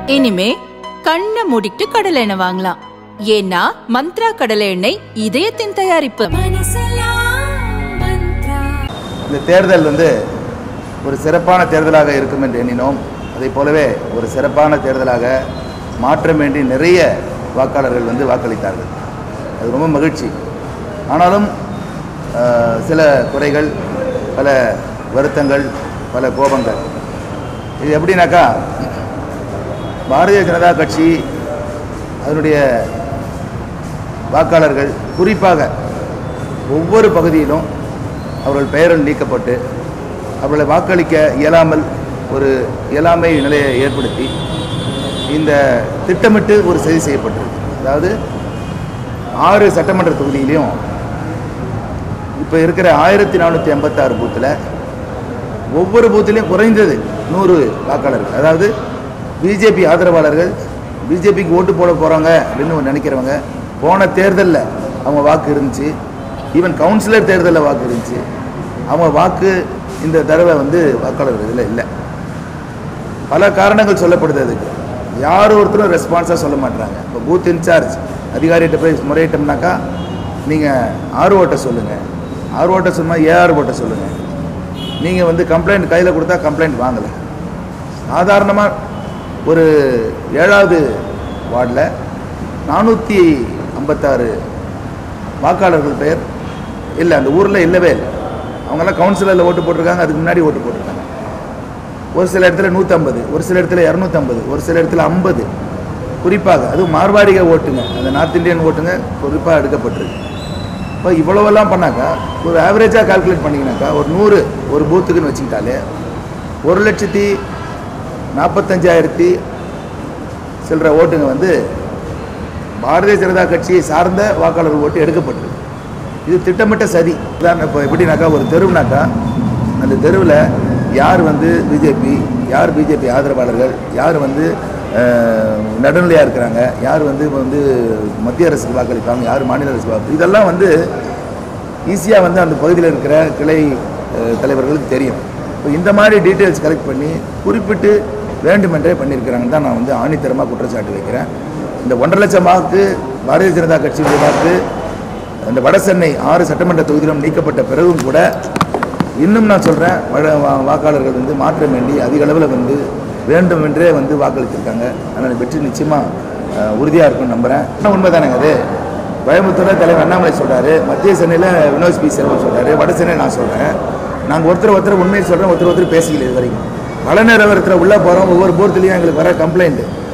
இனிமே கண்ணை மூடிட்டு கடலை எண்ணெய் வாங்கலாம் ஏன்னா மந்த்ரா கடலை எண்ணெய் இதயத்தின் தயாரிப்பு இந்த தேர்தல் வந்து ஒரு சிறப்பான தேர்தலாக இருக்கும் என்று எண்ணினோம் அதைப் போலவே ஒரு சிறப்பான தேர்தலாக மாற்றம் வேண்டி நிறைய வாக்காளர்கள் வந்து வாக்களித்தார்கள் அது ரொம்ப மகிழ்ச்சி ஆனாலும் ஆஹ், சில குறைகள் பல வருத்தங்கள் பல கோபங்கள் இது எப்படின்னாக்கா பாரதிய ஜனதா கட்சி அதனுடைய வாக்காளர்கள் குறிப்பாக ஒவ்வொரு பகுதியிலும் அவர்கள் பெயர்கள் நீக்கப்பட்டு அவர்களை வாக்களிக்க இயலாமல் ஒரு இயலாமை நிலையை ஏற்படுத்தி இந்த திட்டமிட்டு ஒரு சதி செய்யப்பட்டிருக்கு அதாவது ஆறு சட்டமன்ற தொகுதியிலையும் இப்போ இருக்கிற ஆயிரத்தி நானூற்றி எண்பத்தாறு பூத்தில் ஒவ்வொரு பூத்திலையும் குறைந்தது நூறு வாக்காளர்கள் அதாவது பிஜேபி ஆதரவாளர்கள் பிஜேபிக்கு ஓட்டு போட போகிறாங்க அப்படின்னு நினைக்கிறவங்க போன தேர்தலில் அவங்க வாக்கு இருந்துச்சு ஈவன் கவுன்சிலர் தேர்தலில் வாக்கு இருந்துச்சு அவங்க வாக்கு இந்த தடவை வந்து வாக்காளர் இதில் இல்லை பல காரணங்கள் சொல்லப்படுது அதுக்கு யார் ஒருத்தரும் ரெஸ்பான்ஸாக சொல்ல மாட்டாங்க இப்போ பூத் இன்சார்ஜ் அதிகாரிகிட்ட போய் முறையிட்டோம்னாக்கா நீங்கள் ஆறு ஓட்டை சொல்லுங்கள் ஆறு ஓட்டை சொன்னால் ஏஆர் ஓட்டை சொல்லுங்கள் நீங்கள் வந்து கம்ப்ளைண்ட் கையில் கொடுத்தா கம்ப்ளைண்ட் வாங்கலை சாதாரணமாக ஒரு ஏழாவது வார்டில் நானூற்றி ஐம்பத்தாறு வாக்காளர்கள் பெயர் இல்லை அந்த ஊரில் இல்லவே இல்லை அவங்கெல்லாம் கவுன்சிலரில் ஓட்டு போட்டிருக்காங்க அதுக்கு முன்னாடி ஓட்டு போட்டிருக்காங்க ஒரு சில இடத்துல நூற்றம்பது ஒரு சில இடத்துல இரநூத்தம்பது ஒரு சில இடத்துல ஐம்பது குறிப்பாக அதுவும் மார்வாடிக ஓட்டுங்க அந்த நார்த் இந்தியன் ஓட்டுங்க குறிப்பாக எடுக்கப்பட்டிருக்கு இப்போ இவ்வளவெல்லாம் பண்ணாக்கா ஒரு ஆவரேஜாக கால்குலேட் பண்ணிங்கனாக்கா ஒரு நூறு ஒரு பூத்துக்குன்னு வச்சுக்கிட்டாலே ஒரு லட்சத்தி நாற்பத்தஞ்சாயிரத்தி சில்லற ஓட்டுங்க வந்து பாரதிய ஜனதா கட்சியை சார்ந்த வாக்காளர் ஓட்டு எடுக்கப்பட்டிருக்கு இது திட்டமிட்ட சதி உதாரணம் இப்போ எப்படின்னாக்கா ஒரு தெருவுனாக்கா அந்த தெருவில் யார் வந்து பிஜேபி யார் பிஜேபி ஆதரவாளர்கள் யார் வந்து நடுநிலையாக இருக்கிறாங்க யார் வந்து இப்போ வந்து மத்திய அரசுக்கு வாக்களிப்பாங்க யார் மாநில அரசுக்கு வாக்கு இதெல்லாம் வந்து ஈஸியாக வந்து அந்த பகுதியில் இருக்கிற கிளை அஹ், தலைவர்களுக்கு தெரியும் இப்போ இந்த மாதிரி டீட்டெயில்ஸ் கலெக்ட் பண்ணி குறிப்பிட்டு வேண்டுமென்றே பண்ணியிருக்கிறாங்கன்னு தான் நான் வந்து ஆணித்தரமாக குற்றச்சாட்டு வைக்கிறேன் இந்த ஒன்றரை லட்சம் வாக்கு பாரதிய ஜனதா கட்சியுடைய வாக்கு அந்த வட சென்னை ஆறு சட்டமன்ற தொகுதியிலும் நீக்கப்பட்ட பிறகும் கூட இன்னும் நான் சொல்கிறேன் வாக்காளர்கள் வந்து மாற்றம் வேண்டி அதிக அளவில் வந்து வேண்டும் என்றே வந்து வாக்களித்திருக்காங்க அதனால் வெற்றி நிச்சயமாக உறுதியாக இருக்கும்னு நம்புகிறேன் ஆனால் உண்மை தானேங்க அது கோயம்புத்தூரில் தலைவர் அண்ணாமலை சொல்கிறாரு மத்திய சென்னையில் வினோத் பி செல்வம் சொல்கிறாரு வட சென்னை நான் சொல்கிறேன் நாங்கள் ஒருத்தர் ஒருத்தர் உண்மையை சொல்கிறோம் ஒருத்தர் ஒருத்தர் பேசிக்கல இது வரைக்கும் பல நிலவரத்தில் உள்ளே போகிறோம் ஒவ்வொரு பூத்துலேயும் எங்களுக்கு வர கம்ப்ளைண்ட்